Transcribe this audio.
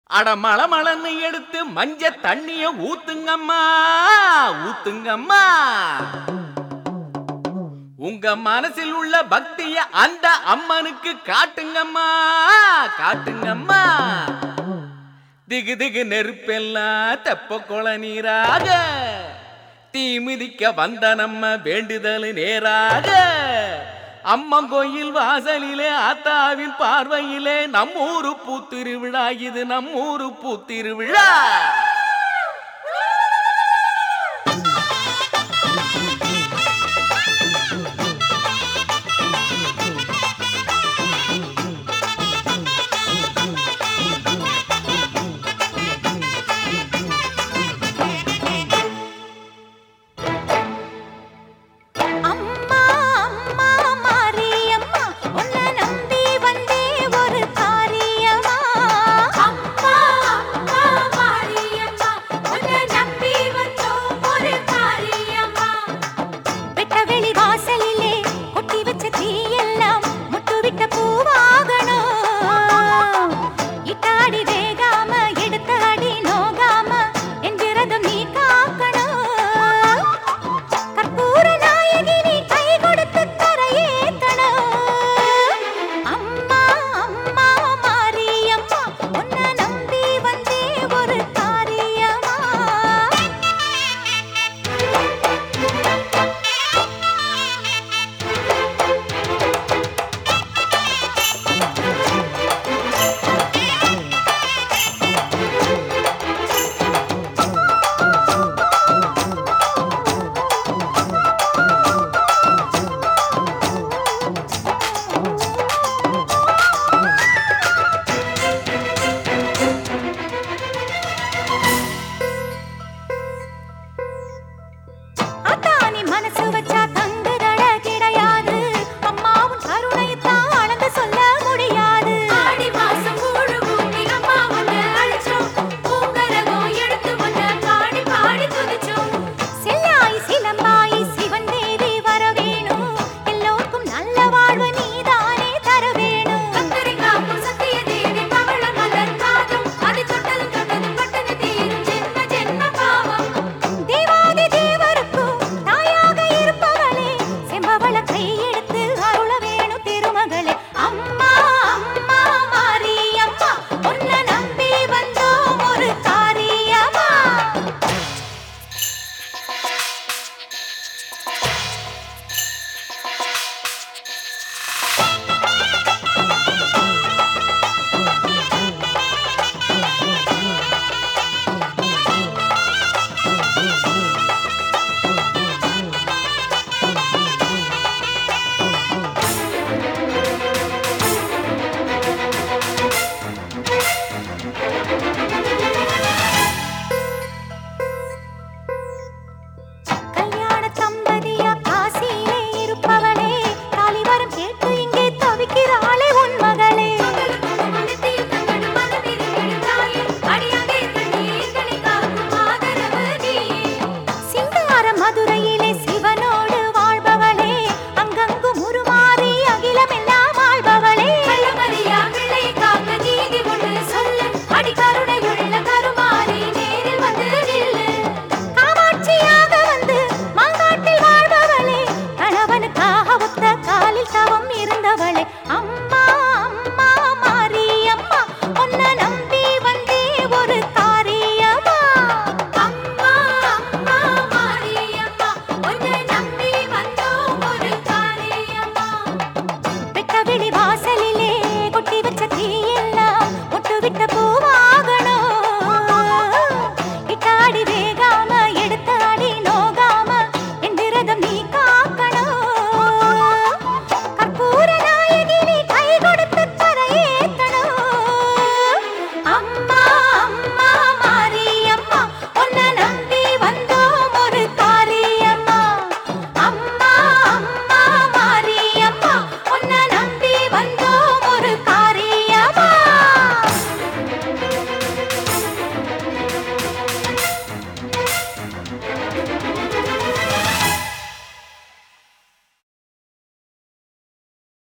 அட மள மளன்னு எடுத்து மஞ்ச தண்ணிய ஊத்துங்கம்மா ஊத்துங்கம்மா உங்க மனசில் உள்ள பக்திய அந்த அம்மனுக்கு காட்டுங்கம்மா காட்டுங்கம்மா திகு திகு நெருப்பெல்லாம் தெப்ப குள நீராக தீ மிதிக்க வந்த நம்ம வேண்டுதல் நேராக அம்மன் கோயில் வாசலிலே ஆத்தாவின் பார்வையிலே நம்மூரு பூத்திருவிழா இது நம்மூரு பூத்திருவிழா அம்மா அம்மா மாரியம்மா உன்னை நம்பி வந்தே ஒரு காரியமா அம்மா அம்மா மாரியம்மா உன்னை நம்பி வந்தோம் ஒரு காரியமா வெட்டவெளி வாசலிலே கொட்டி வச்ச தீயெல்லாம் முட்டு விட்ட பூவாகணும் இட்டாடி